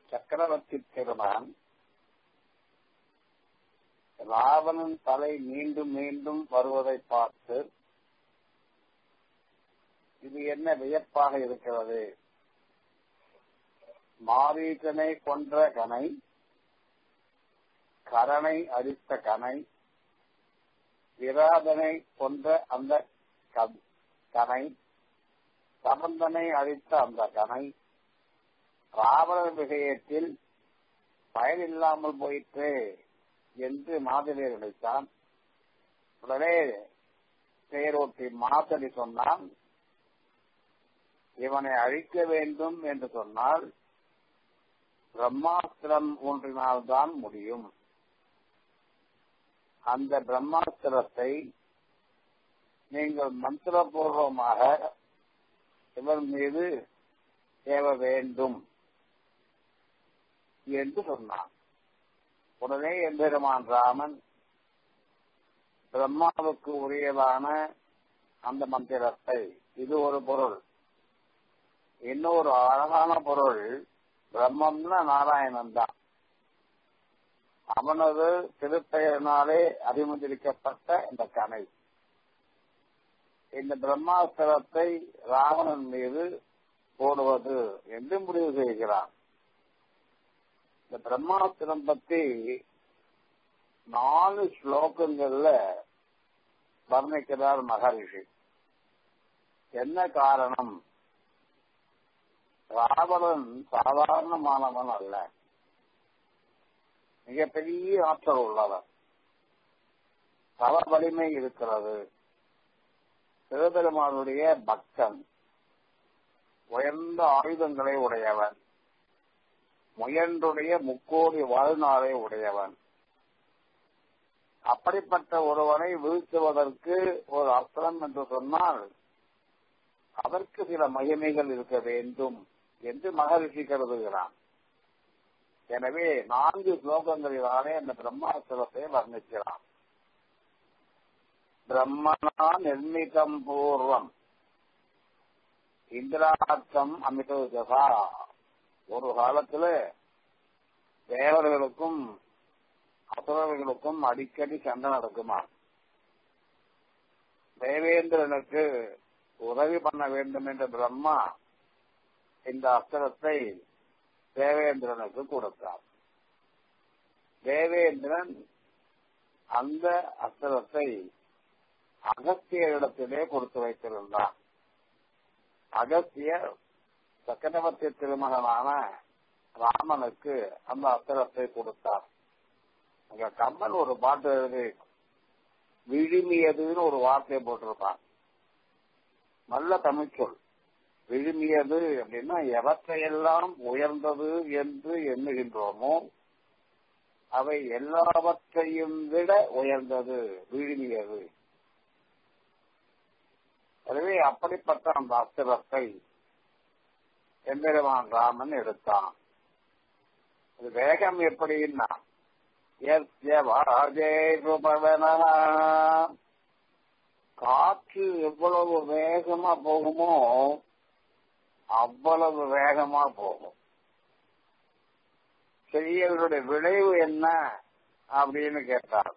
சக்கரவர்த்தி பெருமான் ராவணன் தலை மீண்டும் மீண்டும் வருவதை பார்த்து இது என்ன வியப்பாக இருக்கிறது மாரீச்சனை கொன்ற கனை கரனை அரித்த கனை விராதனை கொன்ற அந்த கனை சமந்தனை அழித்த அந்த கனை ராவண விஷயத்தில் பயனில்லாமல் போயிற்று என்று மாதிரி நினைத்தான் உடனே தேரோட்டி மாசடி சொன்னான் இவனை அழிக்க வேண்டும் என்று சொன்னால் பிரம்மாஸ்திரம் ஒன்றினால்தான் முடியும் அந்த பிரம்மாஸ்திரத்தை நீங்கள் மந்திரபூர்வமாக இவன் மீது ஏவ வேண்டும் என்று சொன்னான் உடனே எம்பெருமான் ராமன் பிரம்மாவுக்கு உரியதான அந்த மந்திரத்தை இது ஒரு பொருள் இன்னொரு அழகான பொருள் பிரம்மம்னா நாராயணன் தான் அவனது திருப்பெயரினாலே அபிமந்திரிக்கப்பட்ட இந்த கனை இந்த பிரம்மாஸ்திரத்தை ராவணன் மீது போடுவது என்று முடிவு செய்கிறான் இந்த பிரம்மாஸ்திரம் பத்தி நாலு ஸ்லோகங்கள்ல வர்ணிக்கிறார் மகரிஷி என்ன காரணம் ராவணன் சாதாரணமானவன் அல்ல மிகப்பெரிய ஆற்றல் உள்ளவர் பல வலிமை இருக்கிறது சிவபெருமானுடைய பக்தன் உயர்ந்த ஆயுதங்களை உடையவன் முயன்றுடைய முக்கோடி வாழ்நாளை உடையவன் அப்படிப்பட்ட ஒருவனை வீழ்த்துவதற்கு ஒரு அஸ்திரம் என்று சொன்னால் அதற்கு சில மகிமைகள் இருக்க வேண்டும் என்று மகரிஷி கருதுகிறான் எனவே நான்கு ஸ்லோகங்களிலானே அந்த பிரம்மாஸ்திரத்தை வர்ணிக்கிறான் பிரம்மணா நிர்மிதம் பூர்வம் இந்திரார்த்தம் அமிதா ஒரு காலத்துல தேவர்களுக்கும் அசுரர்களுக்கும் அடிக்கடி சண்டை நடக்குமா தேவேந்திரனுக்கு உதவி பண்ண வேண்டும் என்ற பிரம்மா இந்த அஸ்திரத்தை தேவேந்திரனுக்கு கொடுத்தார் தேவேந்திரன் அந்த அஸ்திரத்தை அகஸ்தியரிடத்திலே கொடுத்து வைத்திருந்தார் அகஸ்தியர் சக்கரவர்த்தி திருமகனான ராமனுக்கு அந்த அஸ்திரத்தை கொடுத்தார் அங்க கம்மன் ஒரு பாட்டு எழுதி விழுமியதுன்னு ஒரு வார்த்தையை போட்டிருப்பான் நல்ல தமிழ்ச்சொல் விழுமியது அப்படின்னா எவற்றையெல்லாம் உயர்ந்தது என்று எண்ணுகின்றோமோ அவை எல்லாவற்றையும் விட உயர்ந்தது விழுமியது எனவே அப்படிப்பட்ட அந்த அஸ்திரத்தை எம்பெருமான் ராமன் எடுத்தான் அது வேகம் எப்படின்னா காற்று எவ்வளவு வேகமா போகுமோ அவ்வளவு வேகமா போகும் செய்யலுடைய விளைவு என்ன அப்படின்னு கேட்டார்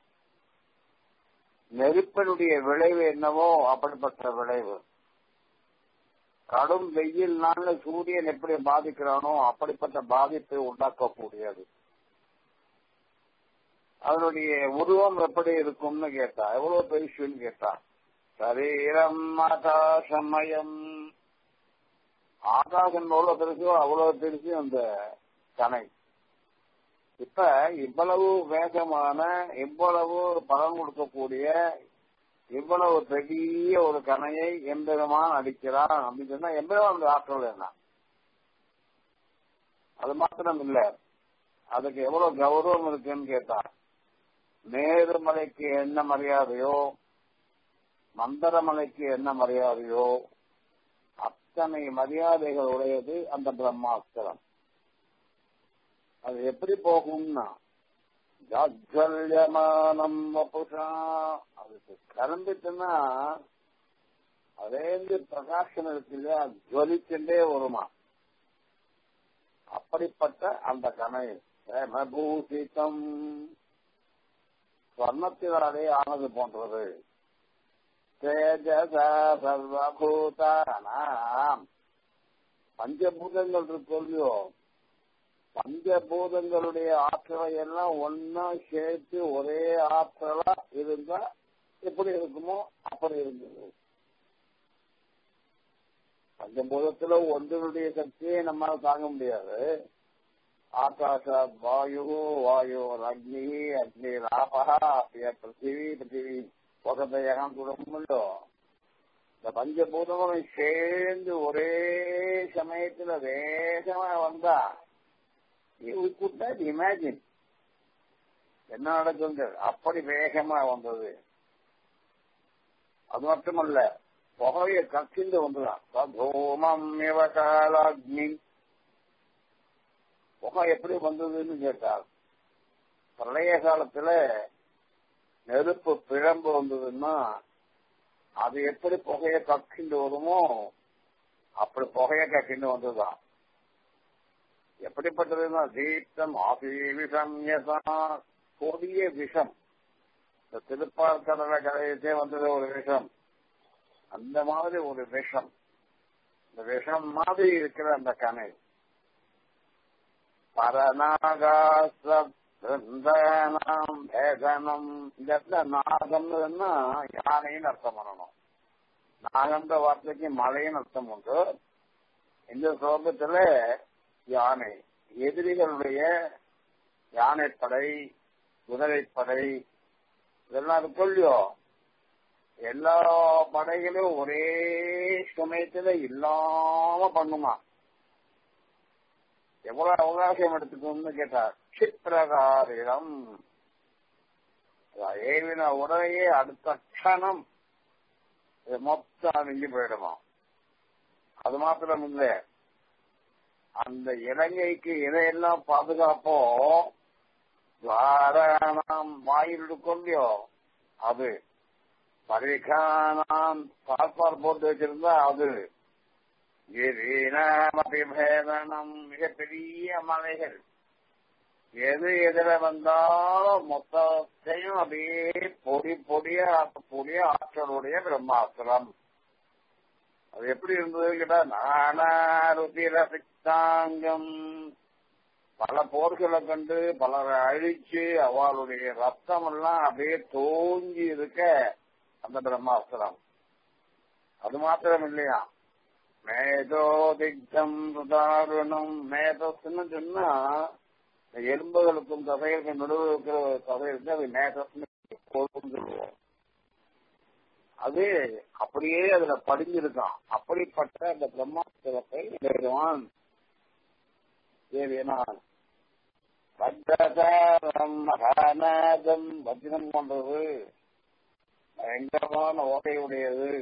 நெருப்பனுடைய விளைவு என்னவோ அப்படிப்பட்ட விளைவு கடும் வெயில் நாள்ல சூரியன் எப்படி பாதிக்கிறானோ அப்படிப்பட்ட பாதிப்பை உண்டாக்கக்கூடியது அதனுடைய உருவம் எப்படி இருக்கும்னு கேட்டா எவ்வளவு பெருசுன்னு கேட்டா சரீரம் ஆகாசமயம் ஆகாசம் எவ்வளவு பெருசோ அவ்வளவு பெருசு அந்த கனை இப்ப இவ்வளவு வேகமான இவ்வளவு பலன் கொடுக்கக்கூடிய இவ்வளவு பெரிய ஒரு கனையை எம்பெருமான் அடிக்கிறான் அப்படின்னு சொன்னா எம்பெருமான் ஆற்றல் என்ன அது மாத்திரம் இல்ல அதுக்கு எவ்வளவு கௌரவம் இருக்குன்னு கேட்டா மேருமலைக்கு என்ன மரியாதையோ மந்தரமலைக்கு என்ன மரியாதையோ அத்தனை மரியாதைகள் உடையது அந்த பிரம்மாஸ்திரம் அது எப்படி போகும்னா ஜாஜல்யமானம் வபுஷா அதுக்கு கலந்துட்டுன்னா அதேந்து பிரகாசம் இருக்கு இல்லையா ஜொலிச்சுட்டே வருமா அப்படிப்பட்ட அந்த கனை பிரமபூசிதம் ஸ்வர்ணத்தினாலே ஆனது போன்றது தேஜச சர்வபூதானாம் பஞ்சபூதங்கள் இருக்கு இல்லையோ பஞ்சபூதங்களுடைய ஆற்றலை எல்லாம் ஒன்னா சேர்த்து ஒரே ஆற்றலா இருந்தா எப்படி இருக்குமோ அப்படி இருந்தது பஞ்சபூதத்துல ஒன்றினுடைய சக்தியை நம்மால தாங்க முடியாது ஆகாஷ வாயு வாயு அக்னி அக்னி ராபகா பிருத்திவி பிருத்திவி புகதையகம் குடும்பமோ இந்த பஞ்சபூதங்களும் சேர்ந்து ஒரே சமயத்துல வேகமா வந்தா யூ குட் நாட் இமேஜின் என்ன நடக்குது அப்படி வேகமா வந்தது அது மட்டுமல்ல புகையை கசிந்து வந்துதான் தூமம் காலாக்னி புகை எப்படி வந்ததுன்னு கேட்டால் பிரளய காலத்துல நெருப்பு பிழம்பு வந்ததுன்னா அது எப்படி புகையை கக்கிண்டு வருமோ அப்படி புகையை கக்கிண்டு வந்ததுதான் எப்படிப்பட்டதுன்னா தீப்தம் ஆசி விஷம் யசா கொடிய விஷம் இந்த திருப்பால் கடலை கரையத்தே வந்தது ஒரு விஷம் அந்த மாதிரி ஒரு விஷம் இந்த விஷம் மாதிரி இருக்கிற அந்த கனை பரநாகாசம் பேகனம் இந்த இடத்துல நாகம்னு யானைன்னு அர்த்தம் பண்ணணும் நாகன்ற வார்த்தைக்கு மழைன்னு அர்த்தம் உண்டு இந்த ஸ்லோகத்துல யானை எதிரிகளுடைய யானைப்படை குதிரைப்படை இதெல்லாம் இருக்கு இல்லையோ எல்லா படைகளும் ஒரே சமயத்துல இல்லாம பண்ணுமா எவ்வளவு அவகாசம் எடுத்துக்கணும்னு கேட்டார் சித்திரகாரிடம் ஏவின உடனேயே அடுத்த க்ஷணம் இது மொத்தம் அழிஞ்சு போயிடுமா அது மாத்திரம் இல்லை அந்த இலங்கைக்கு இதையெல்லாம் பாதுகாப்போ துவாராணம் வாயில் இருக்கொள்ளியோ அது பரிகானாம் பாஸ்பார் போட்டு வச்சிருந்தா அது கிரீணாமபிபேதனம் மிகப்பெரிய மலைகள் எது எதிர வந்தாலும் மொத்தத்தையும் அப்படியே பொடி பொடியா ஆக்கக்கூடிய ஆற்றலுடைய பிரம்மாஸ்திரம் அது எப்படி இருந்தது கேட்டா நானாருதிர சித்தாங்கம் பல போர்களை கண்டு பலரை அழிச்சு அவளுடைய ரத்தம் எல்லாம் அப்படியே தோங்கி இருக்க அந்த பிரம்மாஸ்திரம் அது மாத்திரம் இல்லையா மேதோதிக்தம் உதாரணம் மேதஸ்ன்னு சொன்னா இந்த எலும்புகளுக்கும் தசைகளுக்கும் நடுவில் இருக்கிற தசை இருக்கு அது மேதஸ்ன்னு சொல்லுவோம் அது அப்படியே அதுல படிஞ்சிருக்கான் அப்படிப்பட்ட அந்த பிரம்மாஸ்திரத்தை இறைவான் தேவியனான் வஜ்ரதாரம் மகாநாதம் வஜ்ரம் போன்றது பயங்கரமான ஓகையுடையது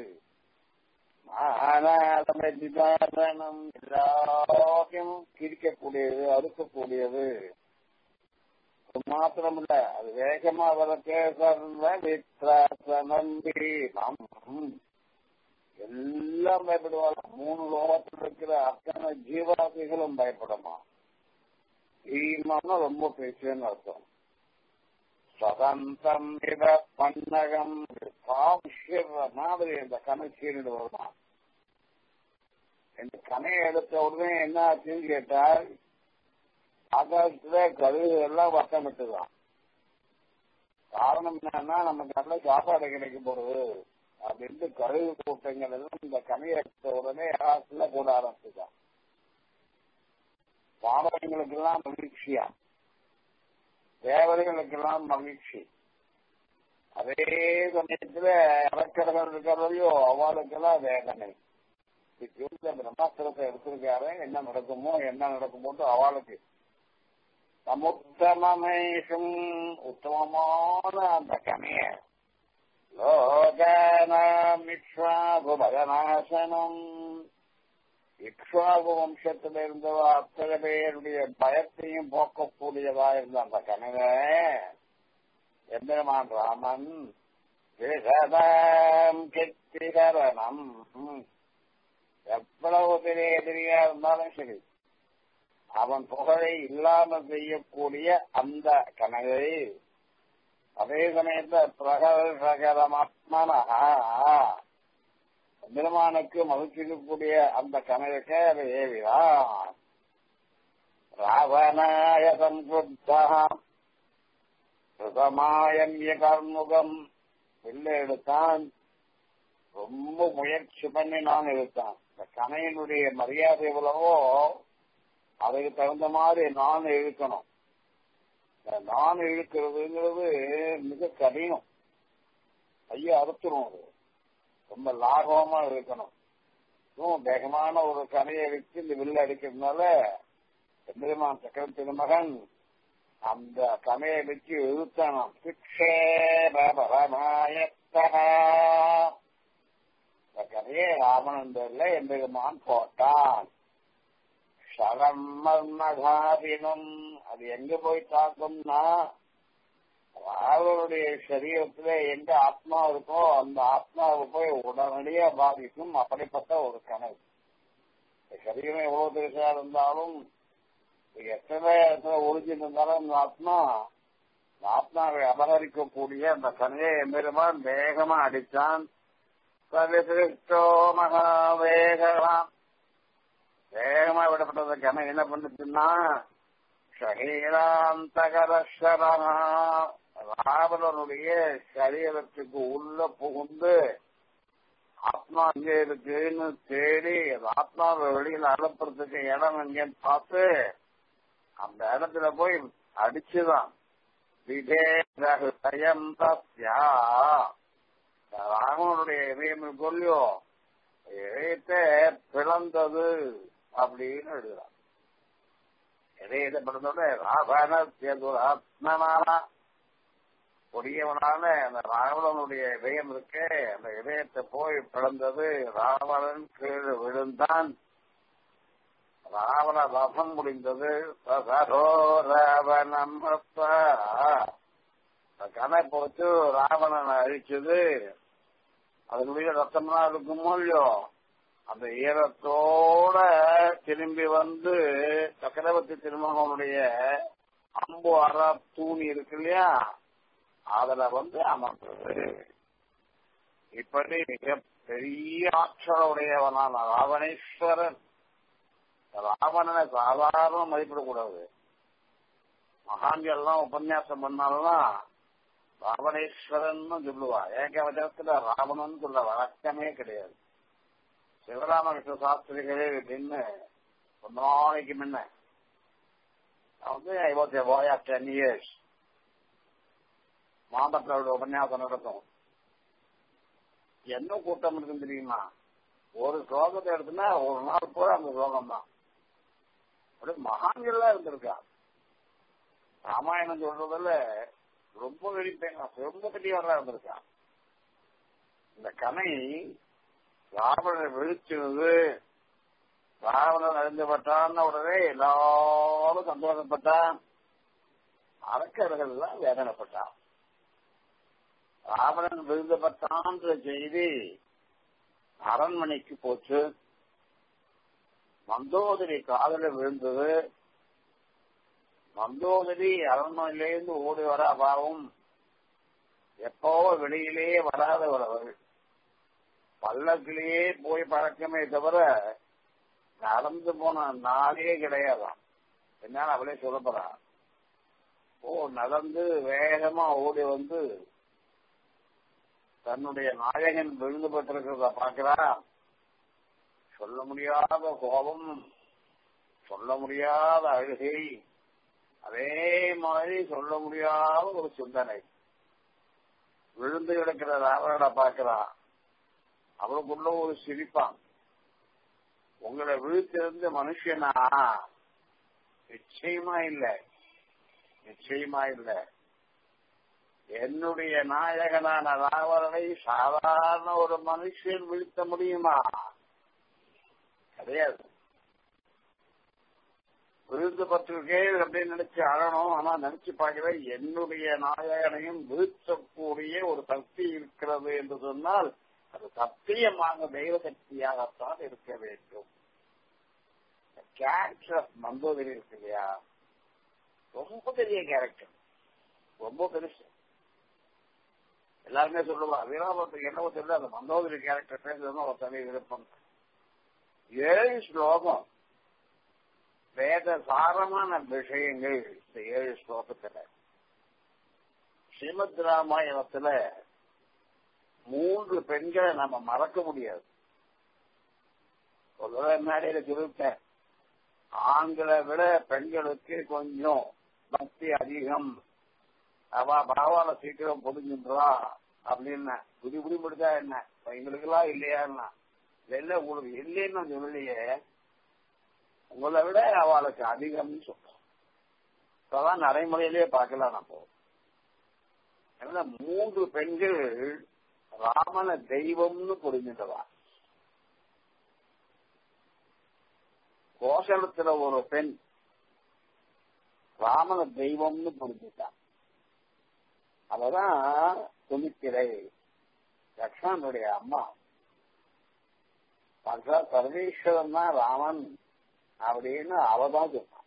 மகாநாதம் எல்லாத்தையும் கிழிக்கக்கூடியது அறுக்கக்கூடியது அது மாத்திரமில்ல அது வேகமா வரக்கே நம்பி எல்லாம் பயப்படுவாங்க மூணு லோகத்தில் இருக்கிற அத்தனை ஜீவாதிகளும் பயப்படுமா ஈமான ரொம்ப பேசுன்னு அர்த்தம் சதந்தம் இத பன்னகம் காமிஷிற மாதிரி இந்த கணை சீரிடு வருமா இந்த கணையை எடுத்த உடனே என்ன ஆச்சுன்னு கேட்டால் ஆகாசத்துல கழுகு எல்லாம் வட்டமிட்டுதான் காரணம் என்னன்னா நமக்கு நல்ல சாப்பாடு கிடைக்க போறது அப்படின்ட்டு கழுகு கூட்டங்கள் எல்லாம் இந்த கணையை எடுத்த உடனே ஆகாசத்துல போட ஆரம்பிச்சுதான் பாடகங்களுக்கு எல்லாம் மகிழ்ச்சியா தேவதைகளுக்கெல்லாம் மகிழ்ச்சி அதே சமயத்துல இறக்கிறவர்கள் இருக்கிறதையோ அவளுக்கெல்லாம் வேதனை இந்த பிரம்மாஸ்திரத்தை எடுத்திருக்காரு என்ன நடக்குமோ என்ன நடக்குமோ அவளுக்கு சமுத்தமமேஷும் உத்தமமான அந்த கமைய லோகானாமிக்ஷாபுபகநாசனம் இக்ஷாபு வம்சத்தில் இருந்தவா அத்தனை பேருடைய பயத்தையும் போக்கக்கூடியதா இருந்த அந்த கனவை எம்பெருமான் ராமன் விகதாம் கெத்திகரணம் எவ்வளவு பெரிய எதிரியா இருந்தாலும் சரி அவன் புகழை இல்லாமல் செய்யக்கூடிய அந்த கனகை அதே சமயத்துல பிரகரமாத்மனா பெருமானுக்கு மகிழ்ச்சிக்கக்கூடிய அந்த கனகை அதை ஏவிதான் ராவணாய சம்புத்தா ரிதமாயன்ய கர்முகம் வில்ல எடுத்தான் ரொம்ப முயற்சி பண்ணி நான் எடுத்தான் இந்த கனையினுடைய மரியாதை எவ்வளவோ அதுக்கு தகுந்த மாதிரி நான் இழுக்கணும் இந்த நான் இழுக்கிறதுங்கிறது மிக கடினம் ஐயா அறுத்துரும் அது ரொம்ப லாகவமா இருக்கணும் இன்னும் வேகமான ஒரு கனையை வச்சு இந்த வில்ல அடிக்கிறதுனால எம்பெருமான் சக்கரம் திருமகன் அந்த கனையை வச்சு இழுத்தானாம் இந்த கதையை ராவணன் பேர்ல எம்பெருமான் போட்டான் சரம்மர்மகாதினம் அது எங்க போய் தாக்கும்னா ராவனுடைய சரீரத்துல எங்க ஆத்மா இருக்கோ அந்த ஆத்மாவை போய் உடனடியா பாதிக்கும் அப்படிப்பட்ட ஒரு கனவு சரீரம் எவ்வளவு பெருசா இருந்தாலும் எத்தனை இடத்துல ஒளிஞ்சிருந்தாலும் அந்த ஆத்மா அந்த ஆத்மாவை அபகரிக்கக்கூடிய அந்த கனையை எம்பெருமான் வேகமா அடித்தான் சவிசிருஷ்டோ மகாவேகலாம் வேகமா விடப்பட்டது கனை என்ன பண்ணுச்சுன்னா ஷகீராந்தகரஸ்வரா ராவணனுடைய சரீரத்துக்கு உள்ள புகுந்து ஆத்மா அங்கே இருக்குன்னு தேடி ஆத்மாவை வெளியில அனுப்புறதுக்கு இடம் எங்கேன்னு பார்த்து அந்த இடத்துல போய் அடிச்சுதான் விதேயம் தஸ்யா ராமனுடைய இதயம் கொல்லியோ இதயத்தை பிளந்தது அப்படின்னு எழுதுறான் இதயத்தை பிளந்தோட ராவணத்திய துராத்மனானா கொடியவனான அந்த ராவணனுடைய இதயம் இருக்கு அந்த இதயத்தை போய் பிளந்தது ராவணன் கீழே விழுந்தான் ராவண வசம் முடிந்தது சசரோ ராவணம் கனை போச்சு ராவணனை அழிச்சது அதனுடைய ரத்தம்னா இருக்குமோ இல்லையோ அந்த ஈரத்தோட திரும்பி வந்து சக்கரவர்த்தி திருமகனுடைய அம்பு அற தூணி இருக்கு இல்லையா அதுல வந்து அமர்ந்தது இப்படி மிக பெரிய ஆற்றலுடையவனான ராவணேஸ்வரன் ராவணனை சாதாரண மதிப்பிடக்கூடாது மகான்கள்லாம் உபன்யாசம் பண்ணாலும் ராவணேஸ்வரன் சொல்லுவா ஏக வச்சனத்துல ராவணன் சொல்ல வழக்கமே கிடையாது சிவராமகிருஷ்ண சாஸ்திரிகளே அப்படின்னு ஒரு நாளைக்கு முன்ன வந்து I was a boy of ten years மாதத்தோட உபன்யாசம் நடக்கும் என்ன கூட்டம் இருக்குன்னு தெரியுமா ஒரு ஸ்லோகத்தை எடுத்துனா ஒரு நாள் பூரா அந்த ஸ்லோகம் தான் அப்படி மகான்கள்லாம் இருந்திருக்கா ராமாயணம் சொல்றதுல ரொம்ப வெடிப்பேன் ரொம்ப பெரியவரா இருந்திருக்கா இந்த கனை ராவணன் விழிச்சிருது ராவணன் அறிந்துபட்டான்னு உடனே எல்லாரும் சந்தோஷப்பட்டான் அரக்கர்கள் எல்லாம் வேதனைப்பட்டான் ராவணன் விருந்தப்பட்டான்ற செய்தி அரண்மனைக்கு போச்சு மந்தோதரி காதல விழுந்தது மந்தோதரி அரண்மனையிலேருந்து ஓடி வர அபாவும் எப்போ வெளியிலேயே வராதவர் அவள் பல்லக்கிலேயே போய் பறக்கமே தவிர நடந்து போன நாளே கிடையாதாம் என்னால அவளே சொல்லப்படுறா ஓ நடந்து வேகமா ஓடி வந்து தன்னுடைய நாயகன் விழுந்துபட்டிருக்கிறத பாக்குறா சொல்ல முடியாத கோபம் சொல்ல முடியாத அழுகை அதே மாதிரி சொல்ல முடியாத ஒரு சிந்தனை விழுந்து கிடக்கிற ராவணனை பார்க்கிறா அவளுக்குள்ள ஒரு சிரிப்பான் உங்களை விழுத்திருந்து மனுஷனா நிச்சயமா இல்ல நிச்சயமா இல்ல என்னுடைய நாயகனான ராவணனை சாதாரண ஒரு மனுஷன் வீழ்த்த முடியுமா கிடையாது விருது பத்திரிகைகள் அப்படின்னு நினைச்சு அழணும் ஆனா நினைச்சு பார்க்கிற என்னுடைய நாயகனையும் வீழ்த்தக்கூடிய ஒரு சக்தி இருக்கிறது என்று சொன்னால் அது சத்தியமாக தெய்வ சக்தியாகத்தான் இருக்க வேண்டும் கேரக்டர் ஆஃப் மந்தோதரி இருக்கு இல்லையா ரொம்ப பெரிய கேரக்டர் ரொம்ப பெருசு எல்லாருமே சொல்லுவா வீராபுரத்துக்கு என்னவோ தெரியல அந்த மந்தோதரி கேரக்டர் பேசுறதுன்னு ஒரு தனி விருப்பம் ஏழு ஸ்லோகம் வேத சாரமான விஷயங்கள் இந்த ஏழு ஸ்லோகத்துல ஸ்ரீமத் ராமாயணத்துல மூன்று பெண்களை நம்ம மறக்க முடியாது ஒரு தடவை மேடையில சொல்லிட்டேன் ஆண்களை விட பெண்களுக்கு கொஞ்சம் பக்தி அதிகம் அவ பரவாயில்ல சீக்கிரம் பொதுஞ்சுன்றா அப்படின்னு புடி புடி முடிச்சா என்ன எங்களுக்கு எல்லாம் இல்லையான்னா இல்ல உங்களுக்கு இல்லைன்னு நான் சொல்லலையே உங்களை விட அவளுக்கு அதிகம்னு சொல்றோம் இப்பதான் நடைமுறையிலேயே பார்க்கலாம் நம்ம அதனால மூன்று பெண்கள் ராமன தெய்வம்னு புரிஞ்சுட்டவா கோசலத்துல ஒரு பெண் ராமன தெய்வம்னு புரிஞ்சுட்டான் அவதான் துணித்திரை லக்ஷ்மணனுடைய அம்மா சர்வேஸ்வரன் தான் ராமன் அப்படின்னு அவதான் சொன்னான்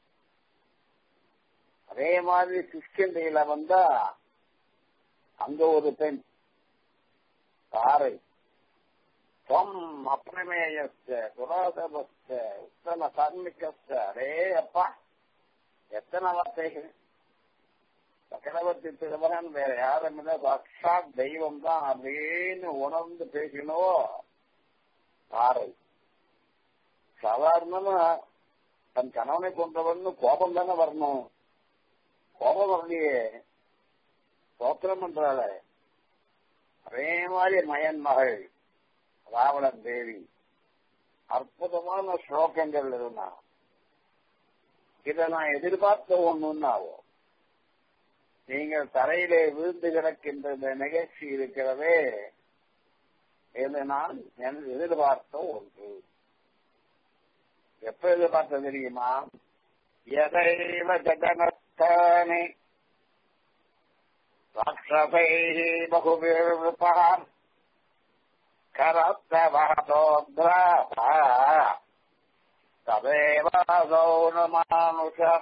அதே மாதிரி கிருஷ்ணந்தையில வந்தா அங்க ஒரு பெண் தாரை துவம் அப்பிரமேயஸ்த துராசபஸ்த உத்தம சர்மிகஸ்த அரே அப்பா எத்தனை வார்த்தைகள் சக்கரவர்த்தி திருமகன் வேற யாரும் இல்ல சாட்சாத் தெய்வம் தான் அப்படின்னு உணர்ந்து பேசினவோ தாரை சாதாரணமா தன் கணவனை கொண்டவன் கோபம் தானே வரணும் கோபம் வரலையே சோத்திரம் பண்றாள அதே மாதிரி மயன் மகள் ராவணன் தேவி அற்புதமான ஸ்லோகங்கள் இருந்தா இதை நான் எதிர்பார்த்த ஒண்ணுன்னாவோ நீங்கள் தரையிலே விழுந்து கிடக்கின்ற இந்த நிகழ்ச்சி இருக்கிறதே இது நான் எதிர்பார்த்த ஒன்று எப்ப எதிர்பார்த்த தெரியுமா எதைவ ஜகனத்தானே ராட்சசை பகுவிருப்பான் கரத்தவதோத்ராபா ததேவாசௌனமானுஷா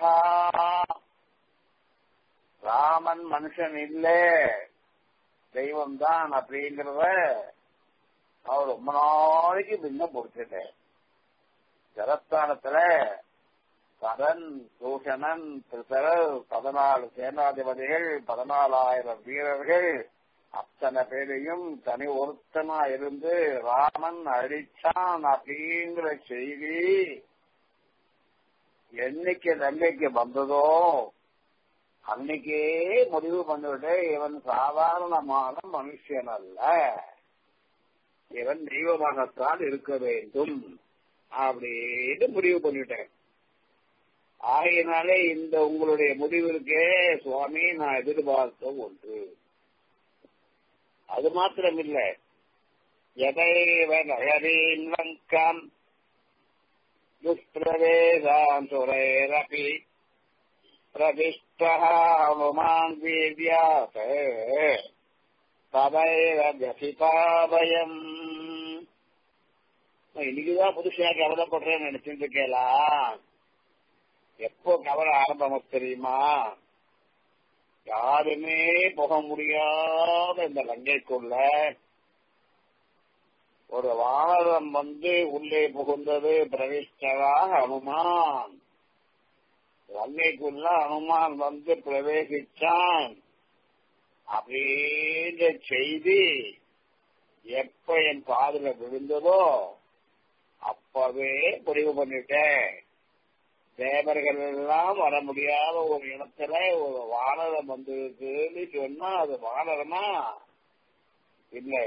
ராமன் மனுஷன் இல்லே தெய்வம் தான் அப்படிங்கிறத அவர் ரொம்ப நாளைக்கு பின்ன பொறுத்துட்டேன் ஜலஸ்தானத்துல கதன் தூஷணன் திருத்தரர் பதினாலு சேனாதிபதிகள் பதினாலாயிரம் வீரர்கள் அத்தனை பேரையும் தனி ஒருத்தனா இருந்து ராமன் அழிச்சான் அப்படிங்கிற செய்தி என்னைக்கு நன்மைக்கு வந்ததோ அன்னைக்கே முடிவு பண்ணிவிட்டு இவன் சாதாரணமான மனுஷன் அல்ல இவன் தெய்வமாகத்தான் இருக்க வேண்டும் அப்படின்னு முடிவு பண்ணிட்டேன் ஆகையினாலே இந்த உங்களுடைய முடிவிற்கே சுவாமி நான் எதிர்பார்த்த ஒன்று அது மாத்திரமில்லை எதைவீன் லங்காம் துஷ்பிரவேதான் சுரேரபி பிரதிஷ்டா ஹனுமான் வீரியாத் ததைவ ஜசிதாபயம் இன்னைக்குதான் புதுசா கவலைப்படுறேன்னு நினைச்சிட்டு இருக்கேலா எப்போ கவலை ஆரம்பம் தெரியுமா யாருமே போக முடியாத இந்த லங்கைக்குள்ள ஒரு வானரம் வந்து உள்ளே புகுந்தது பிரவேஷ்டவா ஹனுமான் லங்கைக்குள்ள ஹனுமான் வந்து பிரவேசிச்சான் அப்படின்ற செய்தி எப்ப என் காதுல விழுந்ததோ அப்பவே முடிவு பண்ணிட்டேன் தேவர்கள் எல்லாம் வர முடியாத ஒரு இடத்துல ஒரு வானரம் வந்திருக்குன்னு சொன்னா அது வானரமா இல்லை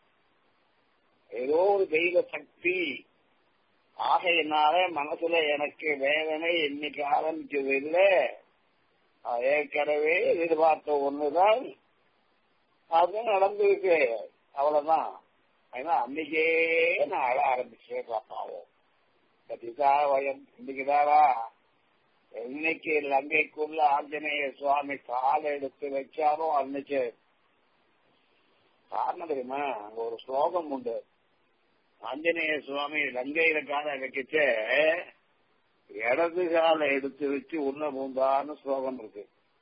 ஏதோ ஒரு தெய்வ சக்தி ஆகையினால மனசுல எனக்கு வேதனை இன்னைக்கு ஆரம்பிச்சது இல்லை ஏற்கனவே எதிர்பார்த்த ஒண்ணுதான் அது நடந்திருக்கு அவ்வளவுதான் ஏன்னா அன்னைக்கே நான் அழ ஆரம்பிச்சேன் பாப்பாவும் வயம் இன்னைக்குதாரா இன்னைக்கு லங்கைக்குள்ள ஆஞ்சநேய சுவாமி காலை எடுத்து வச்சாரோ அன்னைக்கு காரணம் தெரியுமா அங்க ஒரு ஸ்லோகம் உண்டு ஆஞ்சநேய சுவாமி லங்கையில காலை வைக்கச்ச இடது காலை எடுத்து வச்சு உள்ள பூந்தான்னு ஸ்லோகம் இருக்கு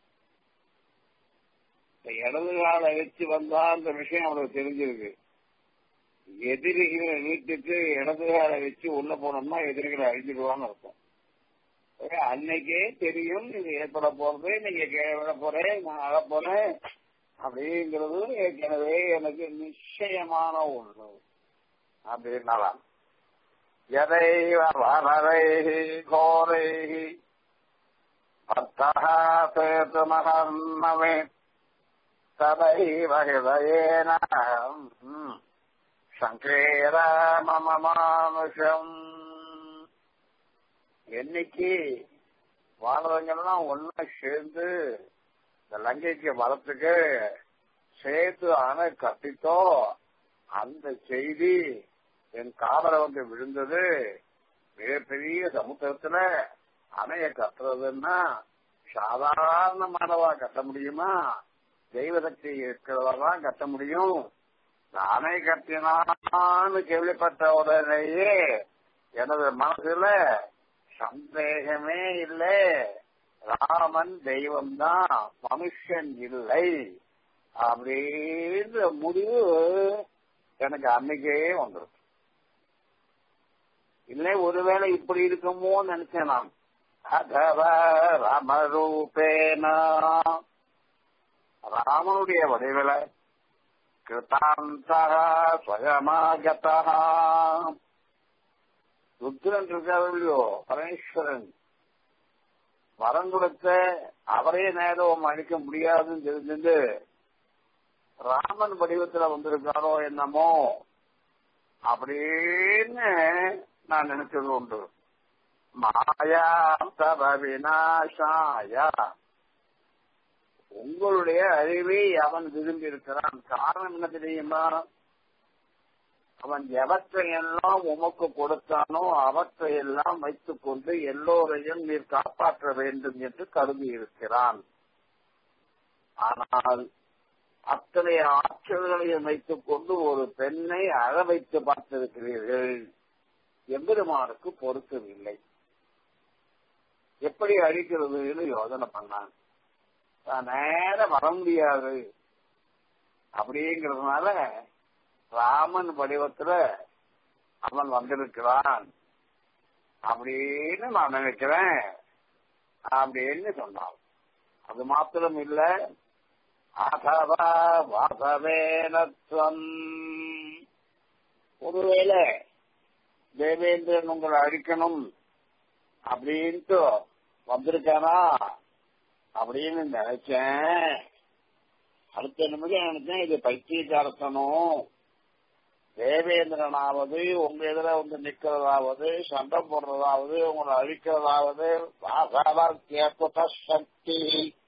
இந்த இடது காலை வச்சு வந்தா அந்த விஷயம் அவனுக்கு தெரிஞ்சிருக்கு எதிரிகளை வீட்டுக்கு இடது காலை வச்சு உள்ள போனோம்னா எதிரிகளை அழிஞ்சிடுவான்னு அர்த்தம் அன்னைக்கே தெரியும் இது ஏற்பட போறது நீங்க கீழே விட போறேன் நான் அழ போறேன் அப்படிங்கிறது ஏற்கனவே எனக்கு நிச்சயமான ஒண்ணு அப்படின்னாலாம் यदैव वरदैः घोरैः अर्थः सेतुमहर्णवे तदैव हृदयेन சங்கேர மம மானுஷம் என்னைக்கு வானரங்கள்லாம் ஒன்னா சேர்ந்து இந்த லங்கைக்கு வரத்துக்கு சேர்த்து அணை கட்டித்தோ அந்த செய்தி என் காதல வந்து விழுந்தது மிகப்பெரிய சமுத்திரத்துல அணைய கட்டுறதுன்னா சாதாரணமானவா கட்ட முடியுமா தெய்வ சக்தி இருக்கிறவெல்லாம் கட்ட முடியும் அணை கட்டினான்னு கேள்விப்பட்ட உடனேயே எனது மனசுல சந்தேகமே இல்லை ராமன் தெய்வம் தான் மனுஷன் இல்லை அப்படின்ற முடிவு எனக்கு அன்னைக்கே வந்துடும் இல்லை ஒருவேளை இப்படி இருக்குமோ நினைச்சேன் நான் அதவ ராமரூபேனா ராமனுடைய வடிவில கிருத்தாந்தா ஸ்வயமாகதா ருத்ரன் இருக்காரு இல்லையோ பரமேஸ்வரன் வரம் கொடுத்த அவரே நேரம் அழிக்க முடியாதுன்னு தெரிஞ்சிருந்து ராமன் வடிவத்துல வந்திருக்காரோ என்னமோ அப்படின்னு நான் நினைச்சது உண்டு மாயா தவ விநாசாயா உங்களுடைய அறிவை அவன் விரும்பி இருக்கிறான் காரணம் என்ன தெரியுமா அவன் எவற்றையெல்லாம் உமக்கு கொடுத்தானோ அவற்றையெல்லாம் வைத்துக் கொண்டு எல்லோரையும் நீர் காப்பாற்ற வேண்டும் என்று கருதி இருக்கிறான் ஆனால் அத்தனை ஆற்றல்களையும் வைத்துக் கொண்டு ஒரு பெண்ணை அழ வைத்து பார்த்திருக்கிறீர்கள் எம்பெருமானுக்கு பொருத்தமில்லை எப்படி அழிக்கிறதுன்னு யோசனை பண்ணான் நேரம் வர முடியாது அப்படிங்கிறதுனால ராமன் வடிவத்துல அவன் வந்திருக்கிறான் அப்படின்னு நான் நினைக்கிறேன் அப்படின்னு சொன்னான் அது மாத்திரம் இல்ல அதவா வாசவேனத்வம் ஒருவேளை தேவேந்திரன் உங்களை அழிக்கணும் அப்படின்ட்டு வந்திருக்கானா அப்படின்னு நினைச்சேன் அடுத்த நிமிடம் நினைச்சேன் இது பைத்தியக்காரத்தனும் தேவேந்திரனாவது உங்க எதிர வந்து நிக்கிறதாவது சண்டை போடுறதாவது உங்களை அழிக்கிறதாவது கேட்பத சக்தி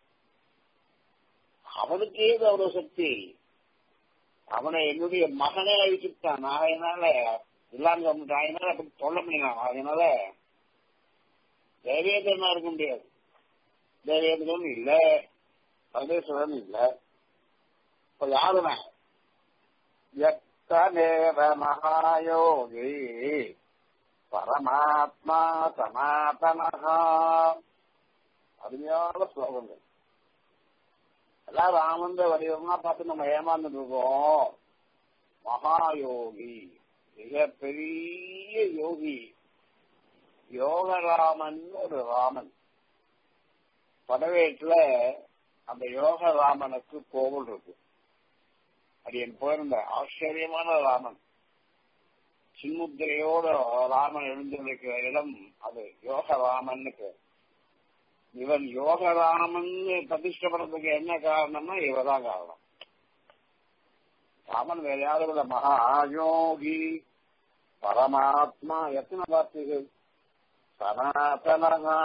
அவனுக்கு ஏது அவ்வளவு சக்தி அவனை என்னுடைய மகனே அழிச்சுட்டான் அதனால இல்லாம அதனால அப்படி சொல்ல முடியும் அதனால தேவேந்திரனா இருக்க முடியாது தேவேந்திரன் இல்ல பரமேஸ்வரன் இல்ல இப்ப யாருமே எத்தனேவ மகாயோகி பரமாத்மா சனாதனகா அருமையான ஸ்லோகங்கள் எல்லாரும் ஆனந்த வடிவமா பார்த்து நம்ம ஏமாந்துட்டு இருக்கோம் மகாயோகி மிக பெரிய யோகி யோகராமன் ஒரு ராமன் படவேட்டுல அந்த யோக ராமனுக்கு கோவில் இருக்கு அது என் போயிருந்த ஆச்சரியமான ராமன் சின்முத்திரையோட ராமன் எழுந்திருக்கிற இடம் அது யோக ராமன்னு பேர் இவன் யோகராமன் பிரதிஷ்டப்படுறதுக்கு என்ன காரணம்னா இவதான் காரணம் ராமன் வேற யாரும் இல்ல மகாயோகி பரமாத்மா எத்தனை வார்த்தைகள் சனாதனகா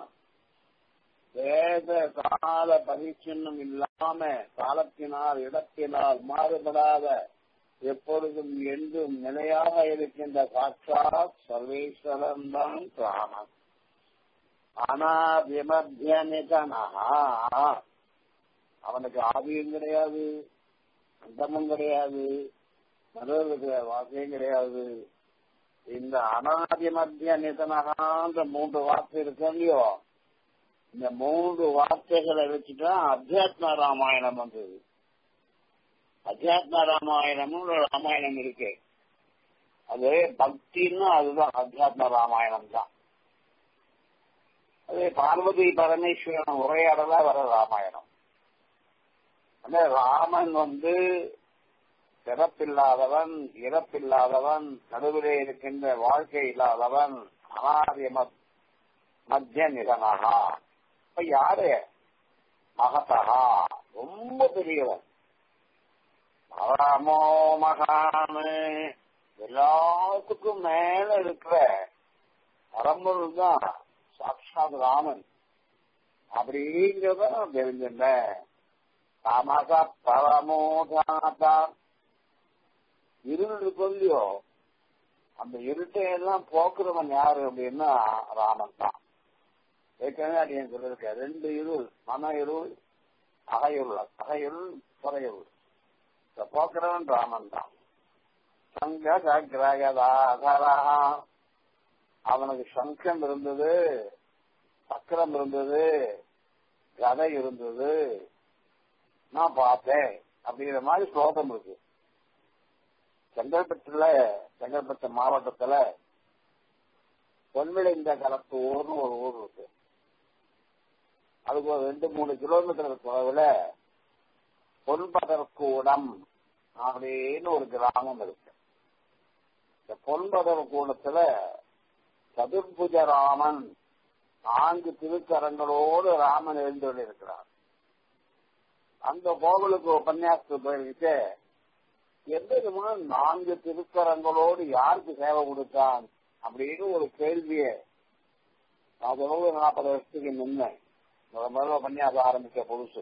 வேத கால பரிச்சின்னம் இல்லாம காலத்தினால் இடத்தினால் மாறுபடாத எப்பொழுதும் என்றும் நிலையாக இருக்கின்ற சாட்சாத் சர்வேஸ்வரன் தான் ராமன் அனாதிமத்தியனிதனஹா அவனுக்கு ஆதியும் கிடையாது அந்தமும் கிடையாது நடுவில் இருக்கிற வாக்கியம் கிடையாது இந்த அனாதி மத்திய நிதனகான்ற மூன்று வார்த்தை இருக்கு இல்லையோ இந்த மூன்று வார்த்தைகளை வச்சுதான் அத்தியாத்ம ராமாயணம் வந்தது அத்தியாத்ம ராமாயணமும் ஒரு ராமாயணம் இருக்கு அது பக்தின்னு அதுதான் அத்தியாத்ம ராமாயணம் தான் அது பார்வதி பரமேஸ்வரன் உரையாடலா வர ராமாயணம் அந்த ராமன் வந்து பிறப்பில்லாதவன் இறப்பில்லாதவன் நடுவிலே இருக்கின்ற வாழ்க்கை இல்லாதவன் அனாதிய மத்திய நிதனகா இப்ப யாரு மகதகா ரொம்ப பெரியவன் ராமோ மகானு எல்லாத்துக்கும் மேல இருக்கிற பரம்பொருள் தான் சாட்சாத் ராமன் அப்படிங்கிறத நான் தெரிஞ்சிருந்தேன் தமச பரமோதாதா இருள் இருக்கும் இல்லையோ அந்த இருட்டை எல்லாம் போக்குறவன் யாரு அப்படின்னா ராமன் தான் ஏற்கனவே அடியன் சொல்லிருக்க ரெண்டு இருள் மன இருள் அகையுள்ள அகையுள் புறையுள் போக்குறவன் ராமன் தான் சங்க சக்ரகதாதரா அவனுக்கு சங்கம் இருந்தது சக்கரம் இருந்தது கதை இருந்தது நான் பார்த்தேன் அப்படிங்கிற மாதிரி ஸ்லோகம் இருக்கு செங்கல்பட்டுல செங்கல்பட்டு மாவட்டத்துல பொன்விளைந்த கலப்பு ஊர்னு ஒரு ஊர் இருக்கு அதுக்கு ஒரு ரெண்டு மூணு கிலோமீட்டர் தொலைவுல பொன்பதற்கூடம் அப்படின்னு ஒரு கிராமம் இருக்கு இந்த பொன்பதர் கூடத்துல சதுர்புஜ ராமன் நான்கு திருக்கரங்களோடு ராமன் எழுந்துள்ளிருக்கிறார் அந்த கோவிலுக்கு உபன்யாசத்து போயிருக்க எந்த நான்கு திருக்கரங்களோடு யாருக்கு சேவை கொடுத்தான் அப்படின்னு ஒரு கேள்வியை அது ஒரு நாற்பது வருஷத்துக்கு முன்ன முதல்ல உபன்யாசம் ஆரம்பிச்ச புதுசு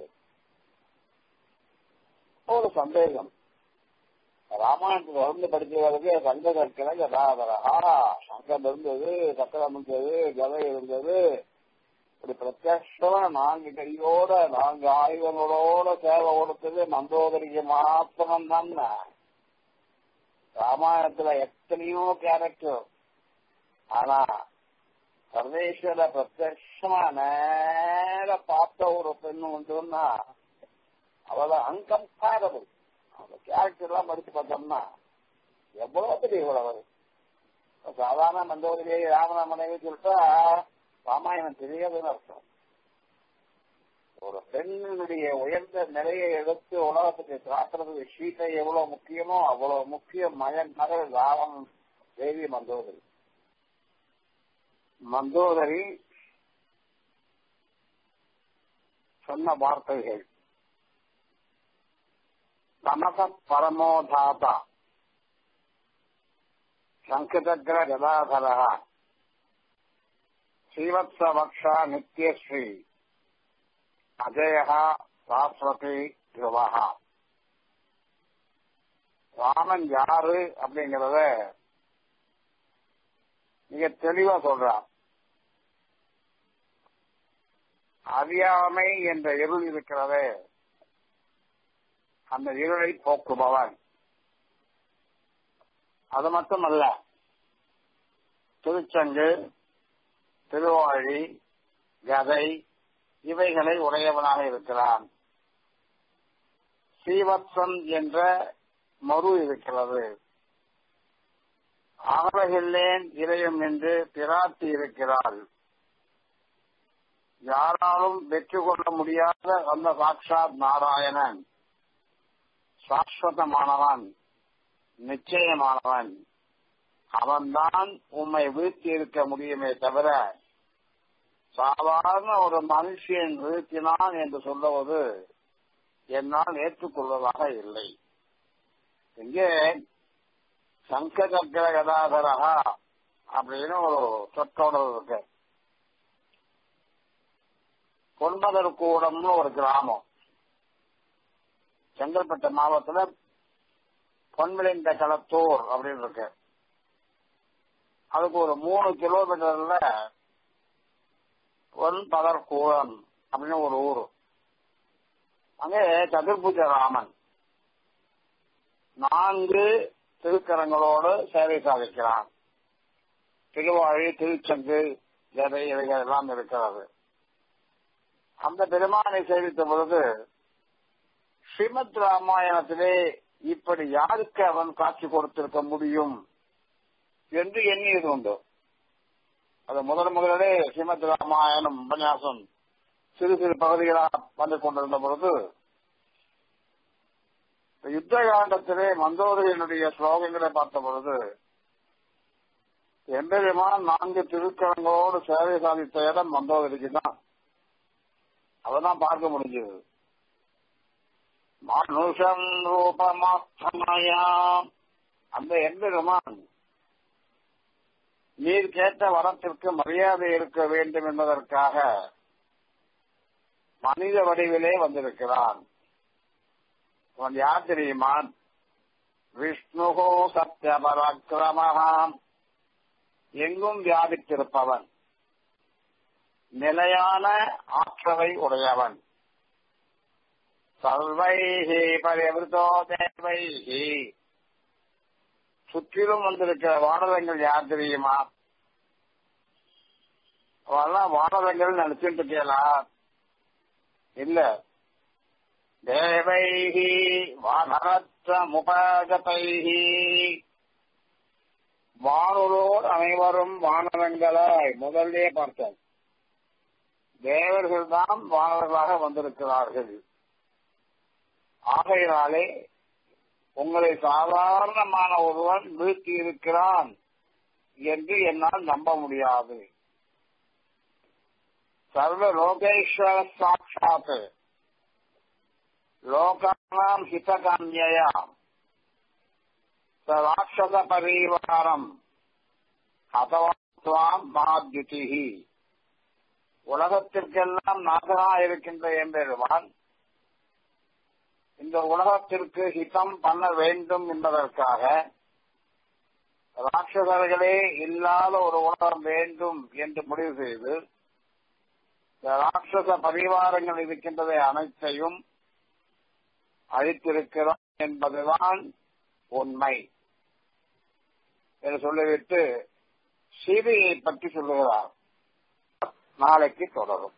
ஒரு சந்தேகம் ராமாயணத்துல வந்து படிக்கிறவருக்கு சங்க கற்களை கதாதரா சங்கம் இருந்தது சக்கரம் இருந்தது கதை இருந்தது இப்படி பிரத்யமா நான்கு கையோட நான்கு ஆயுதங்களோட சேவை கொடுத்தது மந்தோதரிக்கு மாத்திரம் தான் ராமாயணத்துல எத்தனையோ கேரக்டர் ஆனா சர்வேஸ்வர பிரத்யமா நேர பார்த்த ஒரு பெண்ணு உண்டுன்னா அவள அன்கம்பேரபிள் அந்த கேரக்டர் எல்லாம் படிச்சு பார்த்தோம்னா எவ்வளவு பெரிய இவ்வளவு சாதாரண மந்தோதரியை ராமன மனைவி சொல்லிட்டா ராமாயணம் தெரியாதுன்னு அர்த்தம் ஒரு பெண்ணினுடைய உயர்ந்த நிலையை எடுத்து உலகத்துக்கு காட்டுறதுக்கு சீட்டை எவ்வளவு முக்கியமோ அவ்வளவு முக்கிய மகன் மகள் ராவன் தேவி மந்தோதரி மந்தோதரி சொன்ன வார்த்தைகள் தமச பரமோதாதா சங்கதக்ர கதாதரா ஸ்ரீவத்சவக்ஷா நித்யஸ்ரீ அஜயா சாஸ்வதி துருவகா ராமன் யாரு அப்படிங்கறத மிக தெளிவா சொல்றான் அறியாமை என்ற இருள் இருக்கிறதே அந்த இருளை போக்குபவன் அது மட்டுமல்ல திருச்சங்கு திருவாழி கதை இவைகளை உடையவனாக இருக்கிறான் ஸ்ரீவத்சன் என்ற மறு இருக்கிறது ஆரகில்லேன் இறையும் என்று பிராட்டி இருக்கிறாள் யாராலும் வெற்றி கொள்ள முடியாத அந்த சாட்சாத் நாராயணன் சாஸ்வதமானவன் நிச்சயமானவன் அவன்தான் உம்மை வீழ்த்தி இருக்க முடியுமே தவிர சாதாரண ஒரு மனுஷன் வீழ்த்தினான் என்று சொல்லுவது என்னால் ஏற்றுக்கொள்வதாக இல்லை இங்கே சங்கசக்கர கதாதரகா அப்படின்னு ஒரு சொற்றொடர் இருக்கு பொன்பதர் கூடம்னு ஒரு கிராமம் செங்கல்பட்டு மாவட்டத்துல பொன்விளைந்த களத்தூர் அப்படின்னு இருக்கு அதுக்கு ஒரு மூணு கிலோமீட்டர்ல பொன்பதர் கூடம் அப்படின்னு ஒரு ஊரு அங்கே சதுர்புஜ ராமன் நான்கு திருக்கரங்களோடு சேவை சாதிக்கிறான் திருவாழி திருச்சங்கு ஜதை இவைகள் எல்லாம் இருக்கிறது அந்த பெருமானை சேவித்த பொழுது ஸ்ரீமத் ராமாயணத்திலே இப்படி யாருக்கு அவன் காட்சி கொடுத்திருக்க முடியும் என்று எண்ணியது உண்டு அது முதல் முதலே ஸ்ரீமத் ராமாயணம் உபன்யாசம் சிறு சிறு பகுதிகளாக வந்து கொண்டிருந்த பொழுது யுத்த காண்டத்திலே மந்தோதரியனுடைய ஸ்லோகங்களை பார்த்த பொழுது எம்பெருமான் நான்கு திருக்கரங்களோடு சேவை சாதித்த இடம் மந்தோதரிக்கு தான் அவதான் பார்க்க முடிஞ்சது மனுஷன் ரூபமாஸ்தமயா அந்த எம்பெருமான் நீர் கேட்ட வரத்திற்கு மரியாதை இருக்க வேண்டும் என்பதற்காக மனித வடிவிலே வந்திருக்கிறான் அவன் யார் தெரியுமா விஷ்ணுகோ சத்திய பராக்கிரமகாம் எங்கும் வியாபித்திருப்பவன் நிலையான ஆற்றலை உடையவன் சர்வைஹி பரிவிருத்தோ தேவைஹி சுற்றிலும் வந்திருக்கிற வானரங்கள் யார் தெரியுமா அவெல்லாம் வானரங்கள் நினைச்சுட்டு இருக்கேலா இல்ல தேவைஹி வானரத்த முபகதைஹி வானுரோர் அனைவரும் வானரங்களாய் முதல்லே பார்த்தோம் தேவர்கள் தான் வானவர்களாக வந்திருக்கிறார்கள் ஆகையினாலே உங்களை சாதாரணமான ஒருவன் வீழ்த்தி இருக்கிறான் என்று என்னால் நம்ப முடியாது சர்வ லோகேஸ்வர சாட்சாத் லோகானாம் ஹிதகாமியாம் ராட்சச பரிவாரம் ஹதவாம் மகாத்யுதிஹி உலகத்திற்கெல்லாம் நாதனா இருக்கின்ற எம்பெருமான் இந்த உலகத்திற்கு ஹிதம் பண்ண வேண்டும் என்பதற்காக ராட்சசர்களே இல்லாத ஒரு உலகம் வேண்டும் என்று முடிவு செய்து இந்த ராட்சச பரிவாரங்கள் இருக்கின்றதை அனைத்தையும் அழித்திருக்கிறான் என்பதுதான் உண்மை என்று சொல்லிவிட்டு சீதையை பற்றி சொல்லுகிறார் நாளைக்கு தொடரும்